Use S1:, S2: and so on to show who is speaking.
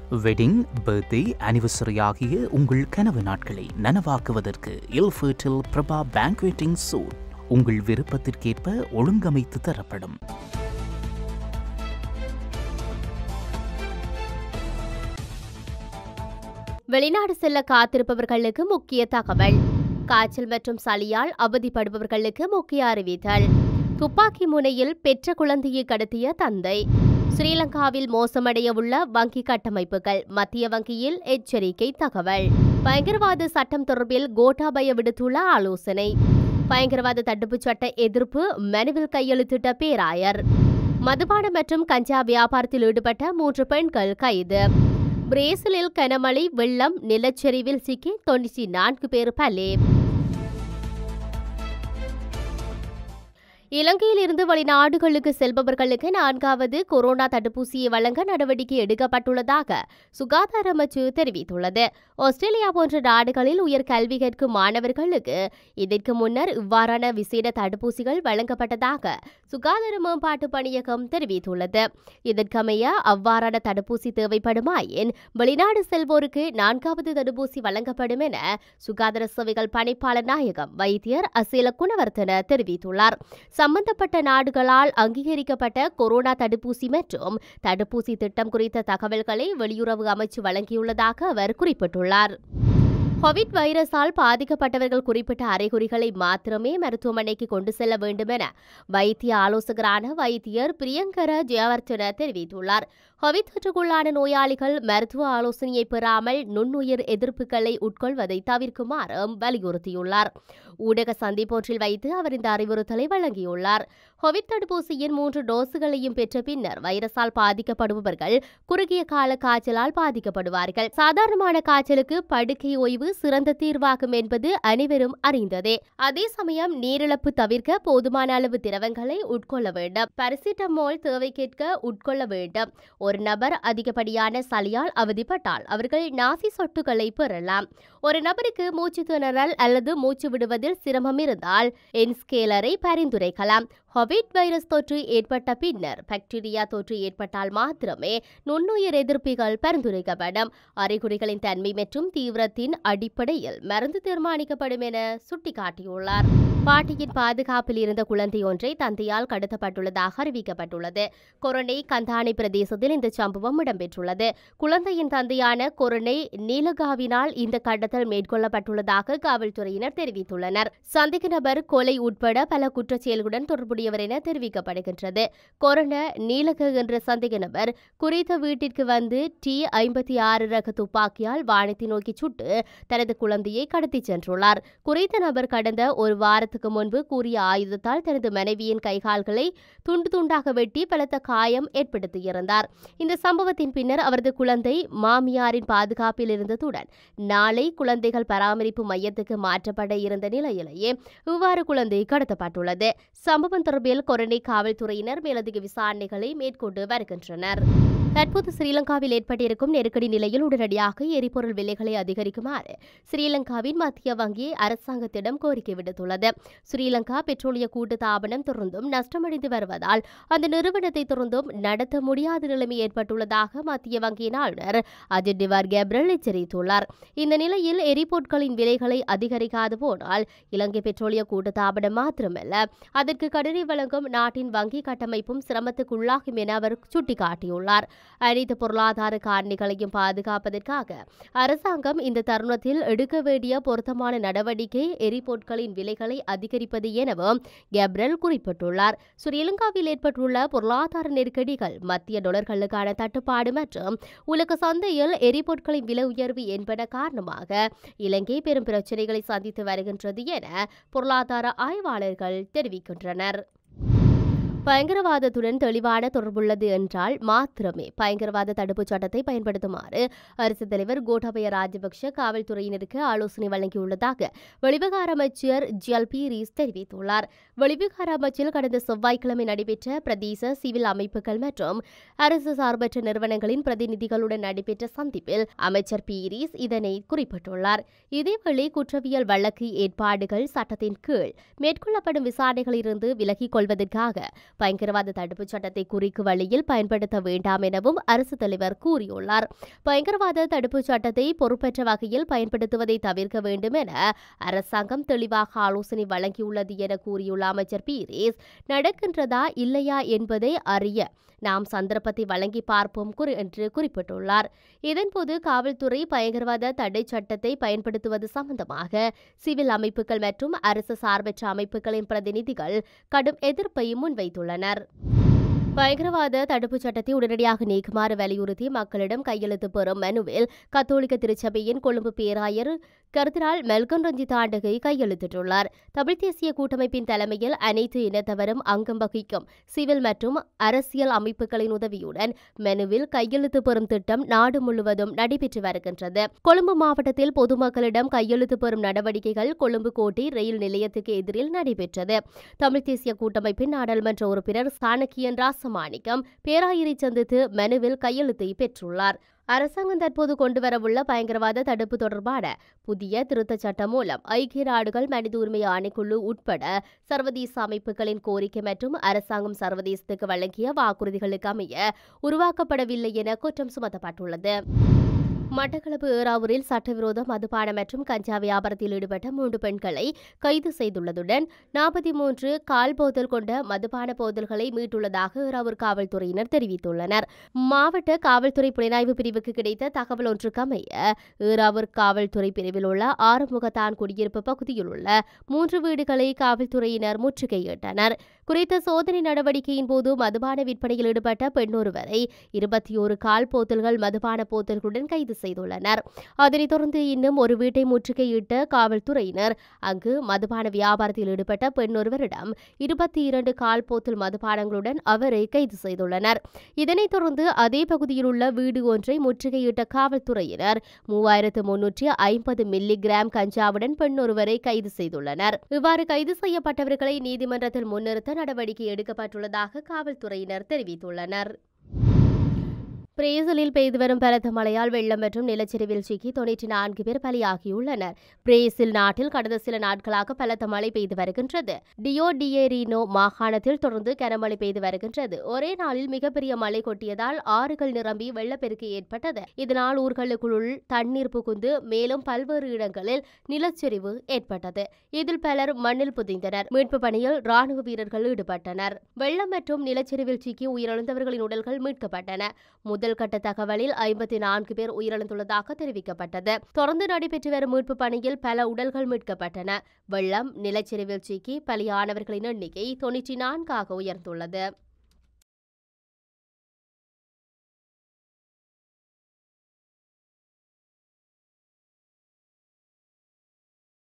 S1: wedding birthday anniversary ஆகிய உங்கள் கனவு நாட்களை நனவாக்குவதற்கு இல்ஃபர்டில் பிரபா பேங்க்வெட்டிங் சூட் உங்கள் விருப்பத்திற்கேற்ப ஒழுங்கமைத்து தரப்படும்
S2: வெளிநாடு செல்ல காத்திருப்பவர்களுக்கு முக்கிய தகவல் காய்ச்சல் மற்றும் சளியால் அவதிப்படுபவர்களுக்கு முக்கிய அறிவித்தல் துப்பாக்கி முனையில் பெற்ற குழந்தையை கடத்திய தந்தை ஸ்ரீலங்காவில் மோசமடைய உள்ள வங்கி கட்டமைப்புகள் மத்திய வங்கியில் எச்சரிக்கை தகவல் பயங்கரவாத சட்டம் தொடர்பில் கோட்டாபய விடுத்துள்ள ஆலோசனை பயங்கரவாத தடுப்புச் சட்ட எதிர்ப்பு மனுவில் கையெழுத்திட்ட பேராயர் மதுபானம் மற்றும் கஞ்சா வியாபாரத்தில் ஈடுபட்ட மூன்று பெண்கள் கைது பிரேசிலில் கனமழை வெள்ளம் நிலச்சரிவில் சிக்கி தொண்ணூற்றி நான்கு பேர் பலி இலங்கையில் இருந்து வெளிநாடுகளுக்கு செல்பவர்களுக்கு நான்காவது கொரோனா தடுப்பூசியை வழங்க நடவடிக்கை எடுக்கப்பட்டுள்ளதாக சுகாதார அமைச்சு தெரிவித்துள்ளது ஆஸ்திரேலியா போன்ற நாடுகளில் உயர் கல்வி கற்கும் மாணவர்களுக்கு இதற்கு முன்னர் இவ்வாறான விசேட தடுப்பூசிகள் வழங்கப்பட்டதாக சுகாதார மேம்பாட்டு பணியகம் தெரிவித்துள்ளது இதற்கமைய அவ்வாறான தடுப்பூசி தேவைப்படுமாயின் வெளிநாடு செல்வோருக்கு நான்காவது தடுப்பூசி வழங்கப்படும் என சுகாதார சேவைகள் பணிப்பாளர் நாயகம் வைத்தியர் அசேல குணவர்த்தன தெரிவித்துள்ளார் சம்பந்தப்பட்ட நாடுகளால் அங்கீகரிக்கப்பட்ட கொரோனா தடுப்பூசி மற்றும் தடுப்பூசி திட்டம் குறித்த தகவல்களை வெளியுறவு அமைச்சு வழங்கியுள்ளதாக அவர் குறிப்பிட்டுள்ளார் கோவிட் வைரஸால் பாதிக்கப்பட்டவர்கள் குறிப்பிட்ட அறிகுறிகளை மாத்திரமே மருத்துவமனைக்கு கொண்டு செல்ல வேண்டும் என வைத்திய ஆலோசகரான வைத்தியர் பிரியங்கர ஜெயவர்த்தன தெரிவித்துள்ளார் கோவிட் தொற்றுக்குள்ளான நோயாளிகள் மருத்துவ ஆலோசனையை பெறாமல் நுண்ணுயிர் எதிர்ப்புகளை உட்கொள்வதை தவிர்க்குமாறும் வலியுறுத்தியுள்ளார் ஊடக சந்திப்பொன்றில் வைத்து அவர் இந்த அறிவுறுத்தலை வழங்கியுள்ளார் கோவிட் தடுப்பூசியின் மூன்று டோஸுகளையும் பெற்ற பின்னர் வைரஸால் பாதிக்கப்படுபவர்கள் குறுகிய கால காய்ச்சலால் பாதிக்கப்படுவார்கள் சாதாரணமான காய்ச்சலுக்கு படுக்கை ஓய்வு சிறந்த தீர்வாகும் என்பது அனைவரும் அறிந்ததே அதே சமயம் நீரிழப்பு தவிர்க்க போதுமான அளவு திரவங்களை உட்கொள்ள வேண்டும் பரிசிட்டமோல் தேவைக்கேற்க உட்கொள்ள வேண்டும் ஒரு நபர் அதிகப்படியான சளியால் அவதிப்பட்டால் அவர்கள் நாசி சொட்டுகளை பெறலாம் ஒரு நபருக்கு மூச்சு திணறல் அல்லது மூச்சு விடுவதில் சிரமம் இருந்தால் என்ஸ்கேலரை பரிந்துரைக்கலாம் கோவிட் வைரஸ் தொற்று ஏற்பட்ட பின்னர் பாக்டீரியா தொற்று ஏற்பட்டால் மாத்திரமே நுண்ணுயிர் எதிர்ப்பிகள் பரிந்துரைக்கப்படும் அறிகுறிகளின் தன்மை மற்றும் தீவிரத்தின் அடிப்படையில் மருந்து தீர்மானிக்கப்படும் என சுட்டிக்காட்டியுள்ளார் பாட்டியின் பாதுகாப்பில் இருந்த குழந்தை ஒன்றை தந்தையால் கடத்தப்பட்டுள்ளதாக அறிவிக்கப்பட்டுள்ளது கொரோனை கந்தானை பிரதேசத்தில் இந்த சம்பவம் இடம்பெற்றுள்ளது குழந்தையின் தந்தையான கொரோனை நீலகாவினால் இந்த கடத்தல் மேற்கொள்ளப்பட்டுள்ளதாக காவல்துறையினர் தெரிவித்துள்ளனர் சந்தேக நபர் கொலை உட்பட பல குற்றச்செயல்களுடன் தொடர்புடையவர் என தெரிவிக்கப்படுகின்றது கொரோனா நீலக என்ற சந்தேக நபர் குறித்த வீட்டிற்கு வந்து டி ஐம்பத்தி ஆறு ரக துப்பாக்கியால் வானத்தை நோக்கி சுட்டு தனது குழந்தையை கடத்திச் சென்றுள்ளார் குறித்த நபர் கடந்த ஒரு வாரத்துக்கு முன்பு கூறிய ஆயுதத்தால் தனது மனைவியின் கைகால்களை துண்டு துண்டாக வெட்டி பலத்த காயம் ஏற்படுத்தியிருந்தார் இந்த சம்பவத்தின் பின்னர் அவரது குழந்தை மாமியாரின் பாதுகாப்பில் இருந்ததுடன் நாளை குழந்தைகள் பராமரிப்பு மையத்துக்கு மாற்றப்பட இருந்த நிலையிலேயே இவ்வாறு குழந்தை கடத்தப்பட்டுள்ளது சம்பவம் தொடர்பில் கொரோனை காவல்துறையினர் மேலதிக விசாரணைகளை மேற்கொண்டு வருகின்றனர் தற்போது ஸ்ரீலங்காவில் ஏற்பட்டிருக்கும் நெருக்கடி நிலையில் உடனடியாக எரிபொருள் விலைகளை அதிகரிக்குமாறு ஸ்ரீலங்காவின் மத்திய வங்கி அரசாங்கத்திடம் கோரிக்கை விடுத்துள்ளது ஸ்ரீலங்கா பெட்ரோலிய கூட்டு தாபனம் தொடர்ந்தும் நஷ்டமடைந்து வருவதால் அந்த நிறுவனத்தை தொடர்ந்தும் நடத்த முடியாத நிலைமை ஏற்பட்டுள்ளதாக மத்திய வங்கியின் ஆளுநர் அஜித் டிவார் கேப்ரல் எச்சரித்துள்ளார் இந்த நிலையில் எரிபொருட்களின் விலைகளை அதிகரிக்காது போனால் இலங்கை பெட்ரோலிய கூட்டு தாபனம் மாத்திரமல்ல அதற்கு கடனை வழங்கும் நாட்டின் வங்கி கட்டமைப்பும் சிரமத்துக்குள்ளாகும் என அவர் சுட்டிக்காட்டியுள்ளார் அனைத்து பொருளாதார காரணிகளையும் பாதுகாப்பதற்காக அரசாங்கம் இந்த தருணத்தில் எடுக்க வேண்டிய பொருத்தமான நடவடிக்கை எரிபொருட்களின் விலைகளை அதிகரிப்பது எனவும் கேப்ரல் குறிப்பிட்டுள்ளார் ஸ்ரீலங்காவில் ஏற்பட்டுள்ள பொருளாதார நெருக்கடிகள் மத்திய டொலர்களுக்கான தட்டுப்பாடு மற்றும் உலக சந்தையில் எரிபொருட்களின் விலை உயர்வு என்பன காரணமாக இலங்கை பெரும் பிரச்சனைகளை சந்தித்து வருகின்றது என பொருளாதார ஆய்வாளர்கள் தெரிவிக்கின்றனர் பயங்கரவாதத்துடன் தெளிவான தொடர்புள்ளது என்றால் மாத்திரமே பயங்கரவாத தடுப்புச் சட்டத்தை பயன்படுத்துமாறு அரசுத் தலைவர் கோட்டாபய ராஜபக்ஷ காவல்துறையினருக்கு ஆலோசனை வழங்கியுள்ளதாக வெளிவிகார அமைச்சர் ஜிஎல்பி ரீஸ் தெரிவித்துள்ளார் வெளிவிகார அமைச்சில் கடந்த செவ்வாய்க்கிழமை நடைபெற்ற பிரதேச சிவில் அமைப்புகள் மற்றும் அரசு சார்பற்ற நிறுவனங்களின் பிரதிநிதிகளுடன் நடைபெற்ற சந்திப்பில் அமைச்சர் பீரிஸ் இதனை குறிப்பிட்டுள்ளார் இதேவேளை குற்றவியல் வழக்கு ஏற்பாடுகள் சட்டத்தின் கீழ் மேற்கொள்ளப்படும் விசாரணைகளிலிருந்து விலகிக் கொள்வதற்காக பயங்கரவாத தடுப்புச் சட்டத்தை குறிக்கு வழியில் பயன்படுத்த வேண்டாம் எனவும் அரசு தலைவர் கூறியுள்ளார் பயங்கரவாத தடுப்புச் சட்டத்தை பொறுப்பற்ற வகையில் பயன்படுத்துவதை தவிர்க்க வேண்டும் என அரசாங்கம் தெளிவாக ஆலோசனை வழங்கியுள்ளது என கூறியுள்ள அமைச்சர் பீரேஸ் நடக்கின்றதா இல்லையா என்பதை அறிய நாம் சந்தர்ப்பத்தை வழங்கி பார்ப்போம் குறி என்று குறிப்பிட்டுள்ளார் இதன்போது காவல்துறை பயங்கரவாத தடை சட்டத்தை பயன்படுத்துவது சம்பந்தமாக சிவில் அமைப்புகள் மற்றும் அரசு சார்பற்ற அமைப்புகளின் பிரதிநிதிகள் கடும் எதிர்ப்பை முன்வைத்துள்ளனர் பயங்கரவாத தடுப்புச் சட்டத்தை உடனடியாக நீக்குமாறு வலியுறுத்தி மக்களிடம் கையெழுத்து பெறும் மனுவில் கத்தோலிக்க திருச்சபையின் கொழும்பு பேராயர் கருத்தினால் மெல்கன் ரஞ்சித் ஆண்டகை கையெழுத்திட்டுள்ளார் தமிழ் தேசிய கூட்டமைப்பின் தலைமையில் அனைத்து இனத்தவரும் அங்கம் வகிக்கும் சிவில் மற்றும் அரசியல் அமைப்புகளின் உதவியுடன் மெனுவில் கையெழுத்து பெறும் திட்டம் நாடு முழுவதும் நடைபெற்று வருகின்றது கொழும்பு மாவட்டத்தில் பொதுமக்களிடம் கையெழுத்து பெறும் நடவடிக்கைகள் கொழும்பு கோட்டை ரயில் நிலையத்துக்கு எதிரில் நடைபெற்றது தமிழ் தேசிய கூட்டமைப்பின் நாடாளுமன்ற உறுப்பினர் சாணக்கியன் ராசமாணிக்கம் பேராயரை சந்தித்து மெனுவில் கையெழுத்தை பெற்றுள்ளார் அரசாங்கம் தற்போது கொண்டுவரவுள்ள பயங்கரவாத தடுப்பு தொடர்பான புதிய திருத்தச் சட்டம் மூலம் ஐக்கிய நாடுகள் மனித உரிமை ஆணைக்குழு உட்பட சர்வதேச அமைப்புகளின் கோரிக்கை மற்றும் அரசாங்கம் சர்வதேசத்துக்கு வழங்கிய வாக்குறுதிகளுக்கு அமைய உருவாக்கப்படவில்லை என குற்றம் சுமத்தப்பட்டுள்ளது மட்டக்களப்பு ஏறாவூரில் சட்டவிரோத மதுபான மற்றும் கஞ்சா வியாபாரத்தில் ஈடுபட்ட மூன்று பெண்களை கைது செய்துள்ளதுடன் நாற்பத்தி மூன்று கால் போதல் கொண்ட மதுபான போதல்களை மீட்டுள்ளதாக ஏறாவூர் காவல்துறையினர் தெரிவித்துள்ளனர் மாவட்ட காவல்துறை புலனாய்வு பிரிவுக்கு கிடைத்த தகவல் ஒன்றுக்கு அமைய ஏறாவூர் காவல்துறை பிரிவில் உள்ள ஆறுமுகத்தான் குடியிருப்பு பகுதியில் உள்ள மூன்று வீடுகளை காவல்துறையினர் முற்றுகையிட்டனர் குறித்த சோதனை நடவடிக்கையின் போது மதுபான விற்பனையில் ஈடுபட்ட பெண்ணொருவரை இருபத்தி ஒரு கால் போத்தல்கள் மதுபான போத்தல்களுடன் கைது செய்துள்ளனர் அதனைத் தொடர்ந்து இன்னும் ஒரு வீட்டை முற்றுகையிட்ட காவல்துறையினர் அங்கு மதுபான வியாபாரத்தில் ஈடுபட்ட பெண்ணொருவரிடம் இருபத்தி இரண்டு கால் போத்தல் மதுபானங்களுடன் அவரை கைது செய்துள்ளனர் இதனைத் தொடர்ந்து அதே பகுதியில் உள்ள வீடு ஒன்றை முற்றுகையிட்ட காவல்துறையினர் மூவாயிரத்து முன்னூற்றி ஐம்பது மில்லி கிராம் கஞ்சாவுடன் பெண்ணொருவரை கைது செய்துள்ளனர் இவ்வாறு கைது செய்யப்பட்டவர்களை நீதிமன்றத்தில் முன்னிறுத்த நடவடிக்கை எடுக்கப்பட்டுள்ளதாக காவல்துறையினர் தெரிவித்துள்ளனர் பிரேசிலில் பெய்து வரும் பலத்த மழையால் வெள்ளம் மற்றும் நிலச்சரிவில் சிக்கி தொன்னூற்றி நான்கு பேர் பலியாகியுள்ளனர் பிரேசில் நாட்டில் கடந்த சில நாட்களாக பலத்த மழை பெய்து வருகின்றது டியோ டியேரினோ மாகாணத்தில் தொடர்ந்து கனமழை பெய்து வருகின்றது ஒரே நாளில் மிகப்பெரிய மழை கொட்டியதால் ஆறுகள் நிரம்பி வெள்ளப்பெருக்கு ஏற்பட்டது இதனால் ஊர்களுக்குள் தண்ணீர் புகுந்து மேலும் பல்வேறு இடங்களில் நிலச்சரிவு ஏற்பட்டது இதில் பலர் மண்ணில் புதைந்தனர் மீட்பு பணியில் ராணுவ வீரர்கள் ஈடுபட்டனர் வெள்ளம் மற்றும் நிலச்சரிவில் சிக்கி உயிரிழந்தவர்களின் உடல்கள் மீட்கப்பட்டன முதல் கட்ட தகவலில் ஐம்பத்தி நான்கு பேர் உயிரிழந்துள்ளதாக தெரிவிக்கப்பட்டது தொடர்ந்து நடைபெற்று வரும் மீட்பு பணியில் பல உடல்கள் மீட்கப்பட்டன வெள்ளம் நிலச்சரிவில் சிக்கி பலியானவர்களின் எண்ணிக்கை தொன்னூற்றி நான்காக உயர்ந்துள்ளது